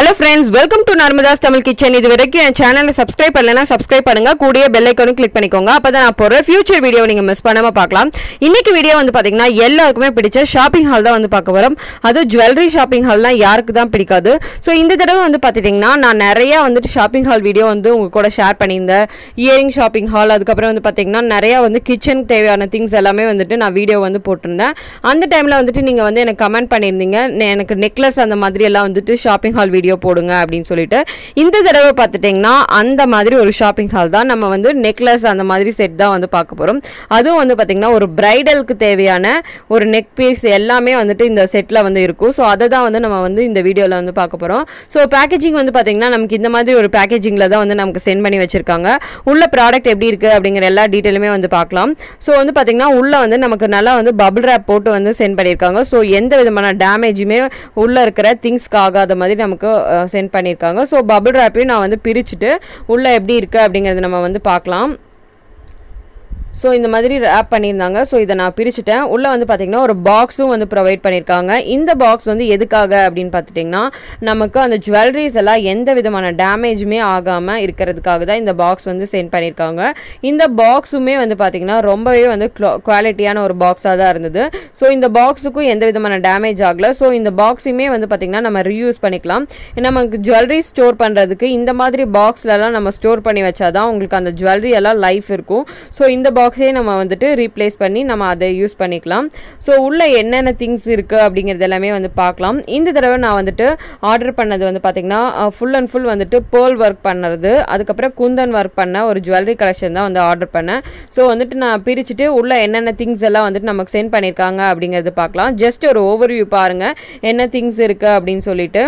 hello friends welcome to Narmada's Tamil kitchen இது வரைக்கும் என் சேனலை சப்ஸ்கிரைப் பண்ணலைன்னா சப்ஸ்கிரைப் பண்ணுங்க கூடிய பெல் ஐக்கானும் கிளிக் பண்ணிக்கோங்க அப்பதான் நான் போற ஃபியூச்சர் வீடியோ நீங்க மிஸ் பண்ணாம பார்க்கலாம் இன்னைக்கு வீடியோ வந்து பாத்தீங்கன்னா எல்லாருக்குமே பிடிச்ச ஷாப்பிங் ஹால் தான் வந்து பார்க்க வரோம் அது ஜுவல்லரி ஷாப்பிங் ஹால்னா யாருக்கு தான் பிடிக்காது ஸோ இந்த தடவை வந்து பார்த்துட்டிங்கன்னா நான் நிறைய வந்துட்டு ஷாப்பிங் ஹால் வீடியோ வந்து உங்க கூட ஷேர் பண்ணியிருந்தேன் இயரிங் ஷாப்பிங் ஹால் அதுக்கப்புறம் வந்து பார்த்தீங்கன்னா நிறைய வந்து கிச்சனுக்கு தேவையான திங்ஸ் எல்லாமே வந்துட்டு நான் வீடியோ வந்து போட்டிருந்தேன் அந்த டைமில் வந்துட்டு நீங்கள் வந்து எனக்கு கமெண்ட் பண்ணியிருந்தீங்க நெ- எனக்கு நெக்லஸ் அந்த மாதிரி எல்லாம் வந்துட்டு ஷாப்பிங் ஹால் வீடியோ போடுங்க அப்படின்னு சொல்லிட்டு இந்த தடவை பார்த்துட்டிங்கன்னா அந்த மாதிரி ஒரு ஷாப்பிங் ஹால் தான் நம்ம வந்து நெக்லஸ் அந்த மாதிரி செட் தான் வந்து பார்க்க போகிறோம் அதுவும் வந்து பார்த்திங்கன்னா ஒரு பிரைடலுக்கு தேவையான ஒரு நெக் பீஸ் எல்லாமே வந்துட்டு இந்த செட்டில் வந்து இருக்கும் ஸோ அதை தான் வந்து நம்ம வந்து இந்த வீடியோவில் வந்து பார்க்க போகிறோம் ஸோ பேக்கேஜிங் வந்து பார்த்திங்கன்னா நமக்கு இந்த மாதிரி ஒரு பேக்கேஜிங்கில் தான் வந்து நமக்கு சென்ட் பண்ணி வச்சுருக்காங்க உள்ள ப்ராடக்ட் எப்படி இருக்குது அப்படிங்கிற எல்லா டீட்டெயிலுமே வந்து பார்க்கலாம் ஸோ வந்து பார்த்திங்கன்னா உள்ளே வந்து நமக்கு நல்லா வந்து பபிள் ரேப் போட்டு வந்து சென்ட் பண்ணியிருக்காங்க ஸோ எந்த விதமான டேமேஜுமே உள்ளே இருக்கிற திங்ஸ்க்கு ஆகாத மாதிரி நமக்கு சென்ட் பண்ணியிருக்காங்க ஸோ பபிள் ரேப்பையும் நான் வந்து பிரிச்சுட்டு உள்ளே எப்படி இருக்குது அப்படிங்கிறத நம்ம வந்து பார்க்கலாம் ஸோ இந்த மாதிரி ரேப் பண்ணியிருந்தாங்க ஸோ இதை நான் பிரிச்சுட்டேன் உள்ளே வந்து பார்த்திங்கன்னா ஒரு பாக்ஸும் வந்து ப்ரொவைட் பண்ணியிருக்காங்க இந்த பாக்ஸ் வந்து எதுக்காக அப்படின்னு பார்த்துட்டிங்கன்னா நமக்கு அந்த ஜுவல்லரிஸ் எல்லாம் எந்த விதமான டேமேஜுமே ஆகாமல் இருக்கிறதுக்காக தான் இந்த பாக்ஸ் வந்து சென்ட் பண்ணியிருக்காங்க இந்த பாக்ஸுமே வந்து பார்த்திங்கன்னா ரொம்பவே வந்து குவாலிட்டியான ஒரு பாக்ஸாக தான் இருந்தது ஸோ இந்த பாக்ஸுக்கும் எந்த விதமான டேமேஜ் ஆகலை ஸோ இந்த பாக்ஸுமே வந்து பார்த்திங்கன்னா நம்ம ரீயூஸ் பண்ணிக்கலாம் நமக்கு ஜுவல்லரி ஸ்டோர் பண்ணுறதுக்கு இந்த மாதிரி பாக்ஸ்லலாம் நம்ம ஸ்டோர் பண்ணி வச்சாதான் உங்களுக்கு அந்த ஜுவல்லரி எல்லாம் லைஃப் இருக்கும் ஸோ இந்த பாக்ஸே நம்ம வந்துட்டு ரீப்ளேஸ் பண்ணி நம்ம அதை யூஸ் பண்ணிக்கலாம் ஸோ உள்ள என்னென்ன திங்ஸ் இருக்குது அப்படிங்கிறது எல்லாமே வந்து பார்க்கலாம் இந்த தடவை நான் வந்துட்டு ஆர்டர் பண்ணது வந்து பார்த்திங்கன்னா ஃபுல் அண்ட் ஃபுல் வந்துட்டு பேர்ல் ஒர்க் பண்ணுறது அதுக்கப்புறம் குந்தன் ஒர்க் பண்ண ஒரு ஜுவல்லரி கலெக்ஷன் தான் வந்து ஆர்டர் பண்ணேன் ஸோ வந்துட்டு நான் பிரிச்சுட்டு உள்ள என்னென்ன திங்ஸ் எல்லாம் வந்துட்டு நமக்கு சென்ட் பண்ணியிருக்காங்க அப்படிங்கிறது பார்க்கலாம் ஜஸ்ட் ஒரு ஓவர்வியூ பாருங்கள் என்ன திங்ஸ் இருக்குது அப்படின்னு சொல்லிட்டு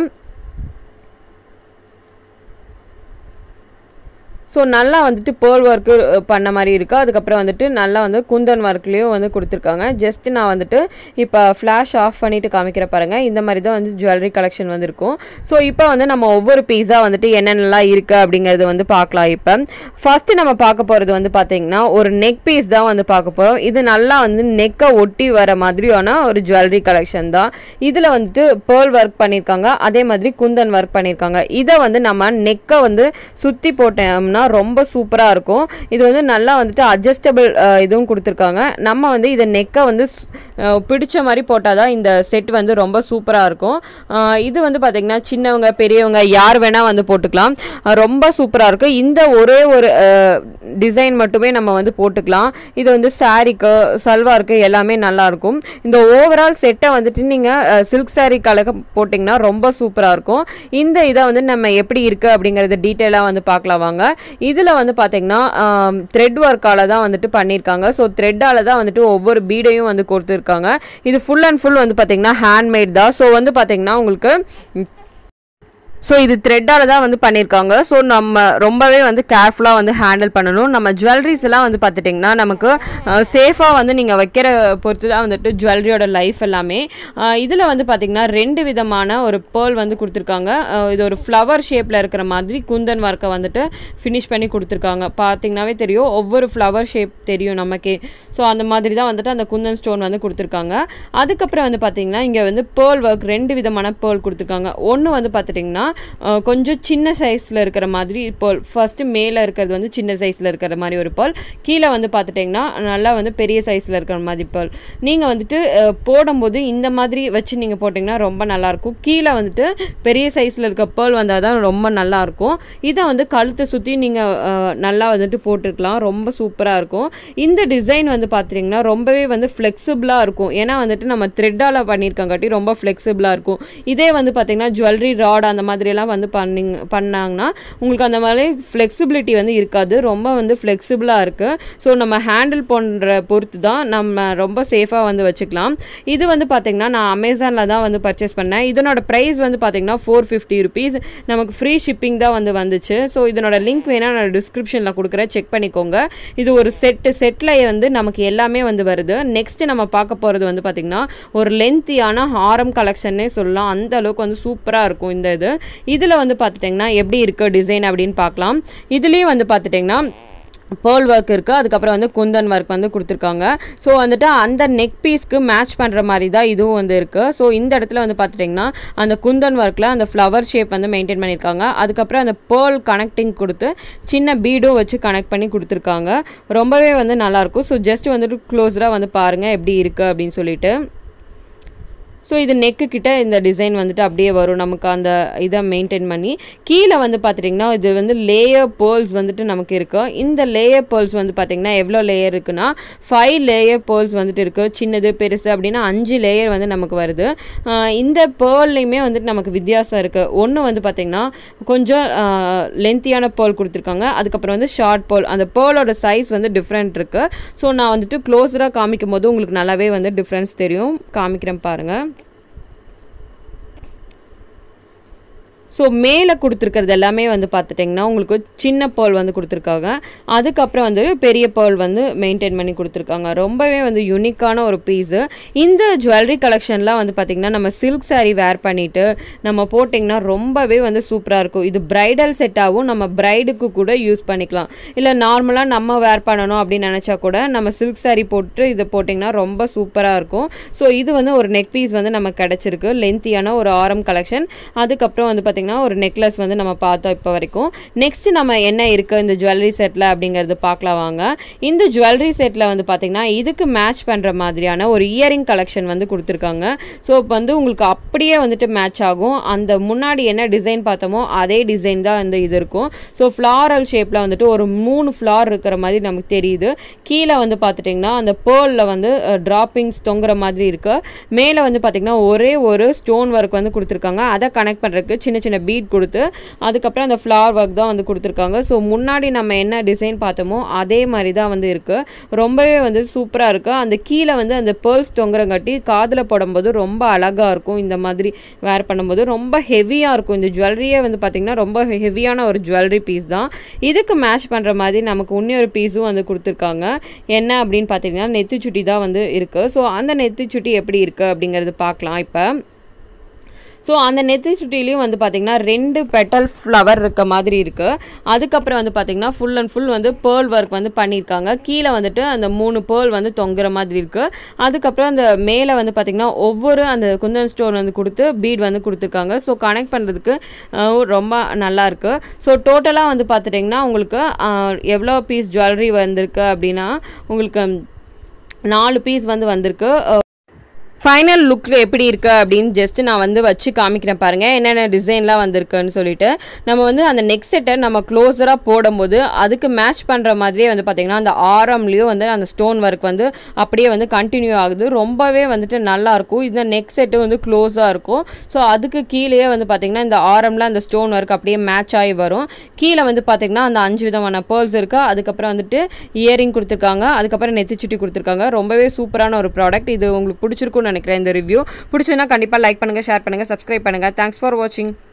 ஸோ நல்லா வந்துட்டு பேர்ல் ஒர்க்கு பண்ண மாதிரி இருக்குது அதுக்கப்புறம் வந்துட்டு நல்லா வந்து குந்தன் ஒர்க்லேயும் வந்து கொடுத்துருக்காங்க ஜஸ்ட் நான் வந்துட்டு இப்போ ஃப்ளாஷ் ஆஃப் பண்ணிட்டு காமிக்கிற பாருங்க இந்த மாதிரி தான் வந்து ஜுவல்லரி கலெக்ஷன் வந்து இருக்கும் ஸோ இப்போ வந்து நம்ம ஒவ்வொரு பீஸாக வந்துட்டு என்னென்னலாம் இருக்குது அப்படிங்கிறது வந்து பார்க்கலாம் இப்போ ஃபஸ்ட்டு நம்ம பார்க்க போகிறது வந்து பார்த்தீங்கன்னா ஒரு நெக் பீஸ் தான் வந்து பார்க்க போகிறோம் இது நல்லா வந்து நெக்கை ஒட்டி வர மாதிரியான ஒரு ஜுவல்லரி கலெக்ஷன் தான் இதில் வந்துட்டு பேர்ல் ஒர்க் பண்ணியிருக்காங்க அதே மாதிரி குந்தன் ஒர்க் பண்ணியிருக்காங்க இதை வந்து நம்ம நெக்கை வந்து சுற்றி போட்டோம்னா ரொம்ப சூப்பராக இருக்கும் இது வந்து நல்லா வந்துட்டு அட்ஜஸ்டபிள் இதுவும் கொடுத்துருக்காங்க நம்ம வந்து இதை நெக்கை வந்து சு- அஹ், பிடிச்ச மாதிரி போட்டால் தான் இந்த செட் வந்து ரொம்ப சூப்பராக இருக்கும் அஹ், இது வந்து பார்த்திங்கன்னா சின்னவங்க பெரியவங்க யார் வேணால் வந்து போட்டுக்கலாம் அஹ், ரொம்ப சூப்பராக இருக்கும் இந்த ஒரே ஒரு டிசைன் மட்டுமே நம்ம வந்து போட்டுக்கலாம் இது வந்து சாரீக்கு சல்வாருக்கு எல்லாமே நல்லா இருக்கும் இந்த ஓவரால் செட்டை வந்துட்டு நீங்கள் சில்க் saree கலக்க போட்டிங்கன்னா ரொம்ப சூப்பராக இருக்கும் இந்த இதை வந்து நம்ம எப்படி இருக்குது அப்படிங்கிறத டீட்டெயிலாக வந்து பார்க்கலாம் வாங்க இதில் வந்து பார்த்தீங்கன்னா த்ரெட் ஒர்க்கால தான் வந்துட்டு பண்ணியிருக்காங்க ஸோ த்ரெட்டால தான் வந்துட்டு ஒவ்வொரு பீடையும் வந்து கொடுத்துருக்காங்க இது ஃபுல் அண்ட் ஃபுல் வந்து பார்த்தீங்கன்னா ஹேண்ட்மேட் தான் ஸோ வந்து பார்த்தீங்கன்னா உங்களுக்கு ஸோ இது த்ரெட்டால தான் வந்து பண்ணியிருக்காங்க ஸோ நம்ம ரொம்பவே வந்து கேர்ஃபுல்லாக வந்து ஹேண்டில் பண்ணணும் நம்ம ஜுவல்லரிஸ் எல்லாம் வந்து பார்த்துட்டிங்கன்னா நமக்கு சேஃபாக வந்து நீங்கள் வைக்கிற பொறுத்து தான் வந்துட்டு ஜுவல்லரியோட லைஃப் எல்லாமே இதில் வந்து பார்த்திங்கன்னா ரெண்டு விதமான ஒரு பேர்ல் வந்து கொடுத்துருக்காங்க அஹ் இது ஒரு ஃப்ளவர் ஷேப்பில் இருக்கிற மாதிரி குந்தன் ஒர்க்கை வந்துட்டு ஃபினிஷ் பண்ணி கொடுத்துருக்காங்க பார்த்தீங்கன்னாவே தெரியும் ஒவ்வொரு ஃப்ளவர் ஷேப் தெரியும் நமக்கே ஸோ அந்த மாதிரி தான் வந்துட்டு அந்த குந்தன் ஸ்டோன் வந்து கொடுத்துருக்காங்க அதுக்கப்புறம் வந்து பார்த்தீங்கன்னா இங்கே வந்து பேர்ல் ஒர்க் ரெண்டு விதமான பேர்ல் கொடுத்துருக்காங்க ஒன்று வந்து பார்த்துட்டிங்கன்னா அஹ், கொஞ்சம் சின்ன சைஸில் இருக்கிற மாதிரி பேர்ல் ஃபஸ்ட்டு மேலே இருக்கிறது வந்து சின்ன சைஸில் இருக்கிற மாதிரி ஒரு பேர்ல் கீழே வந்து பார்த்துட்டிங்கன்னா நல்லா வந்து பெரிய சைஸில் இருக்கிற மாதிரி பேர்ல் நீங்கள் வந்துட்டு அஹ், போடும்போது இந்த மாதிரி வச்சு நீங்கள் போட்டிங்கன்னா ரொம்ப நல்லாயிருக்கும் கீழே வந்துட்டு பெரிய சைஸில் இருக்க பேர்ல் வந்தால் தான் ரொம்ப நல்லாயிருக்கும் இதை வந்து கழுத்தை சுற்றி நீங்கள் நல்லா வந்துட்டு போட்டுருக்கலாம் ரொம்ப சூப்பராக இருக்கும் இந்த டிசைன் வந்து பார்த்துட்டிங்கன்னா ரொம்பவே வந்து ஃப்ளெக்சிபிளாக இருக்கும் ஏன்னா வந்துட்டு நம்ம த்ரெட்டால் பண்ணியிருக்கங்காட்டி ரொம்ப ஃப்ளெக்சிபிளாக இருக்கும் இதே வந்து பார்த்திங்கன்னா ஜுவல்லரி ராட் அந்த மாதிரியெல்லாம் வந்து பண்ணிங்க பண்ணாங்கன்னா உங்களுக்கு அந்த மாதிரி ஃப்ளெக்சிபிலிட்டி வந்து இருக்காது ரொம்ப வந்து ஃப்ளெக்சிபிளாக இருக்குது ஸோ நம்ம ஹேண்டில் பண்ணுற பொறுத்து தான் நம்ம ரொம்ப சேஃபாக வந்து வச்சுக்கலாம் இது வந்து பார்த்திங்கன்னா நான் அமேசானில் தான் வந்து பர்ச்சேஸ் பண்ணேன் இதனோட ப்ரைஸ் வந்து பார்த்திங்கன்னா ஃபோர் ஃபிஃப்டி ருபீஸ் நமக்கு ஃப்ரீ ஷிப்பிங் தான் வந்து வந்துச்சு ஸோ இதனோட லிங்க் வேணால் நான் டிஸ்கிரிப்ஷனில் கொடுக்குறேன் செக் பண்ணிக்கோங்க இது ஒரு செட்டு செட்டில் வந்து நமக்கு எல்லாமே வந்து வருது நெக்ஸ்ட் நம்ம பார்க்க போகிறது வந்து பார்த்திங்கன்னா ஒரு லென்த்தியான ஹாரம் கலெக்ஷன்னே சொல்லலாம் அந்த அளவுக்கு வந்து சூப்பராக இருக்கும் இந்த இது இதில் வந்து பார்த்துட்டிங்கன்னா எப்படி இருக்குது டிசைன் அப்படின்னு பார்க்கலாம் இதுலேயும் வந்து பார்த்துட்டிங்கன்னா பேர்ல் ஒர்க் இருக்குது அதுக்கப்புறம் வந்து குந்தன் ஒர்க் வந்து கொடுத்துருக்காங்க ஸோ வந்துட்டு அந்த நெக் பீஸ்க்கு மேட்ச் பண்ணுற மாதிரி தான் இதுவும் வந்து இருக்குது ஸோ இந்த இடத்துல வந்து பார்த்துட்டிங்கன்னா அந்த குந்தன் ஒர்க்கில் அந்த ஃப்ளவர் ஷேப் வந்து மெயின்டைன் பண்ணியிருக்காங்க அதுக்கப்புறம் அந்த பேர்ல் கனெக்டிங் கொடுத்து சின்ன பீடும் வச்சு கனெக்ட் பண்ணி கொடுத்துருக்காங்க ரொம்பவே வந்து நல்லாயிருக்கும் ஸோ ஜஸ்ட் வந்துட்டு க்ளோஸராக வந்து பாருங்கள் எப்படி இருக்குது அப்படின்னு சொல்லிட்டு ஸோ இது நெக்கு கிட்ட இந்த டிசைன் வந்துட்டு அப்படியே வரும் நமக்கு அந்த இதை மெயின்டைன் பண்ணி கீழே வந்து பார்த்துட்டிங்கன்னா இது வந்து லேயர் பேர்ல்ஸ் வந்துட்டு நமக்கு இருக்குது இந்த லேயர் பேர்ல்ஸ் வந்து பார்த்திங்கன்னா எவ்வளோ லேயர் இருக்குன்னா ஃபைவ் லேயர் பேர்ல்ஸ் வந்துட்டு இருக்குது சின்னது பெருசு அப்படின்னா அஞ்சு லேயர் வந்து நமக்கு வருது ஆஹ் இந்த பேர்ல்லையுமே வந்துட்டு நமக்கு வித்தியாசம் இருக்குது ஒன்று வந்து பார்த்திங்கன்னா கொஞ்சம் லென்த்தியான பேர்ல் கொடுத்துருக்காங்க அதுக்கப்புறம் வந்து ஷார்ட் பேர்ல் அந்த பேர்லோட சைஸ் வந்து டிஃப்ரெண்ட் இருக்குது ஸோ நான் வந்துட்டு க்ளோஸராக காமிக்கும் போது உங்களுக்கு நல்லாவே வந்து டிஃப்ரென்ஸ் தெரியும் காமிக்கிறேன் பாருங்கள் ஸோ மேலே கொடுத்துருக்கிறது எல்லாமே வந்து பார்த்துட்டிங்கன்னா உங்களுக்கு சின்ன பேர்ல் வந்து கொடுத்துருக்காங்க அதுக்கப்புறம் வந்து பெரிய பேர்ல் வந்து மெயின்டைன் பண்ணி கொடுத்துருக்காங்க ரொம்பவே வந்து யூனிக்கான ஒரு பீஸு இந்த ஜுவல்லரி கலெக்ஷன்லாம் வந்து பார்த்திங்கன்னா நம்ம சில்க் saree வேர் பண்ணிவிட்டு நம்ம போட்டிங்கன்னா ரொம்பவே வந்து சூப்பராக இருக்கும் இது பிரைடல் செட்டாகவும் நம்ம பிரைடுக்கு கூட யூஸ் பண்ணிக்கலாம் இல்லை நார்மலாக நம்ம வேர் பண்ணணும் அப்படின்னு நினச்சா கூட நம்ம சில்க் saree போட்டு இதை போட்டிங்கன்னா ரொம்ப சூப்பராக இருக்கும் ஸோ இது வந்து ஒரு நெக் பீஸ் வந்து நமக்கு கிடச்சிருக்கு லென்த்தியான ஒரு ஆரம் கலெக்ஷன் அதுக்கப்புறம் வந்து பார்த்திங்கன்னா ஒரு நெக்லஸ் வந்து நம்ம பார்த்தோம் இப்போ வரைக்கும் நெக்ஸ்ட் நம்ம என்ன இருக்குது இந்த ஜுவல்லரி செட்டில் அப்படிங்கிறது பார்க்கலாம் வாங்க இந்த ஜுவல்லரி செட்டில் வந்து பார்த்திங்கன்னா இதுக்கு மேட்ச் பண்ணுற மாதிரியான ஒரு இயரிங் கலெக்ஷன் வந்து கொடுத்துருக்காங்க ஸோ இப்போ வந்து உங்களுக்கு அப்படியே வந்துட்டு மேட்ச் ஆகும் அந்த முன்னாடி என்ன டிசைன் பார்த்தோமோ அதே டிசைன் தான் வந்து இது இருக்கும் ஸோ ஃப்ளாரல் ஷேப்பில் வந்துட்டு ஒரு மூணு ஃப்ளார் இருக்கிற மாதிரி நமக்கு தெரியுது கீழே வந்து பார்த்துட்டிங்கன்னா அந்த பேர்லில் வந்து ட்ராப்பிங்ஸ் தொங்குற மாதிரி இருக்குது மேலே வந்து பார்த்திங்கன்னா ஒரே ஒரு ஸ்டோன் ஒர்க் வந்து கொடுத்துருக்காங்க அதை கனெக்ட் பண்ணுறதுக்கு சின்ன சின்ன பீட் கொடுத்து அதுக்கப்புறம் அந்த ஃப்ளார் ஒர்க் தான் வந்து கொடுத்துருக்காங்க ஸோ முன்னாடி நம்ம என்ன டிசைன் பார்த்தோமோ அதே மாதிரி தான் வந்து இருக்குது ரொம்பவே வந்து சூப்பராக இருக்குது அந்த கீழே வந்து அந்த பேர்ல்ஸ் தொங்குறங்காட்டி காதில் போடும்போது ரொம்ப அழகாக இருக்கும் இந்த மாதிரி வேர் பண்ணும்போது ரொம்ப ஹெவியாக இருக்கும் இந்த ஜுவல்லரியே வந்து பார்த்திங்கன்னா ரொம்ப ஹெவியான ஒரு ஜுவல்லரி பீஸ் தான் இதுக்கு மேட்ச் பண்ணுற மாதிரி நமக்கு இன்னொரு பீஸும் வந்து கொடுத்துருக்காங்க என்ன அப்படின்னு பார்த்தீங்கன்னா நெத்திச்சுட்டி தான் வந்து இருக்குது ஸோ அந்த நெத்திச்சுட்டி எப்படி இருக்குது அப்படிங்கிறது பார்க்கலாம் இப்போ ஸோ அந்த நெத்தி சுட்டிலையும் வந்து பார்த்திங்கன்னா ரெண்டு பெட்டல் ஃப்ளவர் இருக்க மாதிரி இருக்குது அதுக்கப்புறம் வந்து பார்த்திங்கன்னா ஃபுல் அண்ட் ஃபுல் வந்து பேர்ல் ஒர்க் வந்து பண்ணியிருக்காங்க கீழே வந்துட்டு அந்த மூணு பேர்ல் வந்து தொங்குற மாதிரி இருக்குது அதுக்கப்புறம் அந்த மேலே வந்து பார்த்திங்கன்னா ஒவ்வொரு அந்த குந்தன் ஸ்டோன் வந்து கொடுத்து பீட் வந்து கொடுத்துருக்காங்க ஸோ கனெக்ட் பண்ணுறதுக்கு ரொம்ப நல்லா இருக்குது ஸோ டோட்டலாக வந்து பார்த்துட்டிங்கன்னா உங்களுக்கு அஹ், எவ்வளோ பீஸ் ஜுவல்லரி வந்திருக்கு அப்படின்னா உங்களுக்கு நாலு பீஸ் வந்து வந்திருக்கு ஃபைனல் லுக்கில் எப்படி இருக்கு அப்படின்னு ஜஸ்ட் நான் வந்து வச்சு காமிக்கிறேன் பாருங்க என்னென்ன டிசைன்லாம் வந்திருக்குன்னு சொல்லிட்டு நம்ம வந்து அந்த நெக் செட்டை நம்ம க்ளோஸராக போடும்போது அதுக்கு மேட்ச் பண்ணுற மாதிரியே வந்து பார்த்திங்கன்னா அந்த ஆரம்லேயும் வந்து அந்த ஸ்டோன் ஒர்க் வந்து அப்படியே வந்து கண்டினியூ ஆகுது ரொம்பவே வந்துட்டு நல்லா இருக்கும் இந்த நெக் செட்டு வந்து க்ளோஸாக இருக்கும் ஸோ அதுக்கு கீழேயே வந்து பார்த்திங்கன்னா இந்த ஆரம்ல அந்த ஸ்டோன் ஒர்க் அப்படியே மேட்ச் ஆகி வரும் கீழே வந்து பார்த்திங்கன்னா அந்த அஞ்சு விதமான பேர்ல்ஸ் இருக்கு அதுக்கப்புறம் வந்துட்டு இயரிங் கொடுத்துருக்காங்க அதுக்கப்புறம் நெத்திச்சுட்டி கொடுத்துருக்காங்க ரொம்பவே சூப்பரான ஒரு ப்ராடக்ட் இது உங்களுக்கு பிடிச்சிருக்கும்னு நினைக்கிறேன் இந்த ரிவ்யூ பிடிச்சதுன்னா கண்டிப்பாக லைக் பண்ணுங்கள் ஷேர் பண்ணுங்கள் சப்ஸ்கிரைப் பண்ணுங்கள் தேங்க்ஸ் ஃபார் வாட்சிங்